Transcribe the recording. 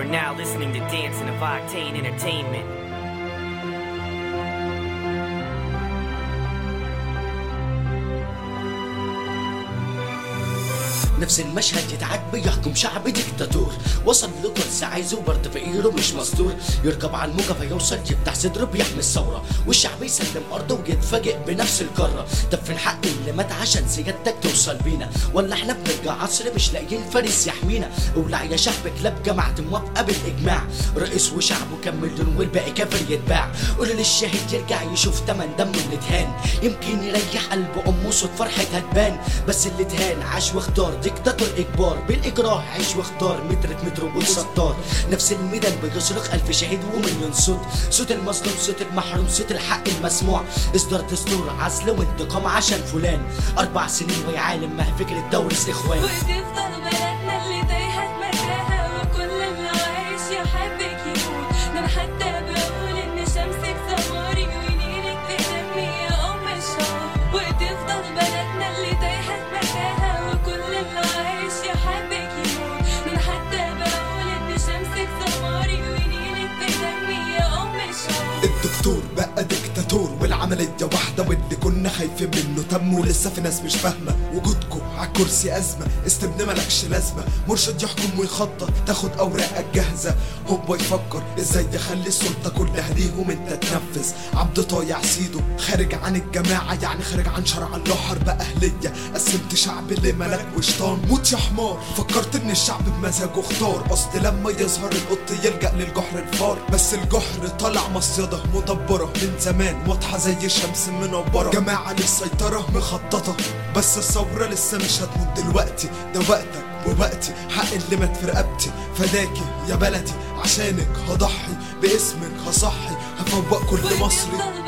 now listening to Dancing of Octane Entertainment. نفس المشهد يتعاد بيحكم شعب ديكتاتور وصل لكرسي عايزه برضه فقيره مش مستور يركب على الموجة فيوصل يفتح صدره بيحمي الثورة والشعب يسلم أرضه ويتفاجئ بنفس القارة طب في الحق اللي مات عشان سيادتك توصل بينا ولا احنا بنرجع عصر مش لاقيين فارس يحمينا اولع يا شعب كلاب جماعة موافقة بالإجماع رئيس وشعب وكم مليون والباقي كافر يتباع قول للشهيد يرجع يشوف تمن دمه اللي اتهان يمكن يريح قلب أمه صوت فرحتها تبان بس اللي اتهان عاش واختار ديكتاتور إجبار بالإكراه عيش واختار متر متروبول ستار نفس الميدان بيصرخ ألف شهيد ومليون صوت صوت المظلوم صوت المحروم صوت الحق المسموع إصدار دستور عزل وانتقام عشان فلان أربع سنين ويعالم ما فكرة دورس إخوان وتفضل بلدنا اللي تايهة في متاهة وكل اللي عايش يحبك يموت ده انا حتى بقول ان شمسك سماري ونيلك في دمي يا ام الشعب وتفضل بلدنا اللي تايهة في متاهة وكل اللي عايش يحبك يموت ده انا حتى بقول ان شمسك سماري ونيلك في دمي يا ام الشعب الدكتور بقى ديكتاتور والعملية واحدة واللي كنا خايفين منه تم ولسه في ناس مش فاهمة وجودكم عالكرسي أزمة استبن ملكش لازمة مرشد يحكم ويخطط تاخد أوراقك جاهزة هو يفكر ازاي يخلي السلطة كلها ليهم انت تنفذ عبد طايع سيده خارج عن الجماعة يعني خارج عن شرع الله حرب أهلية قسمت شعب لملك وشيطان موت يا حمار فكرت ان الشعب بمزاجه اختار اصل لما يظهر القط يلجأ للجحر الفار بس الجحر طلع مصيدة مدبرة من زمان واضحة زي الشمس منورة جماعة للسيطرة مخططة بس الثورة لسه مش هتموت دلوقتي ده وقتك ووقتي حق اللي مات في رقبتي فداكي يا بلدي عشانك هضحي باسمك هصحي هفوق كل مصري وتفضل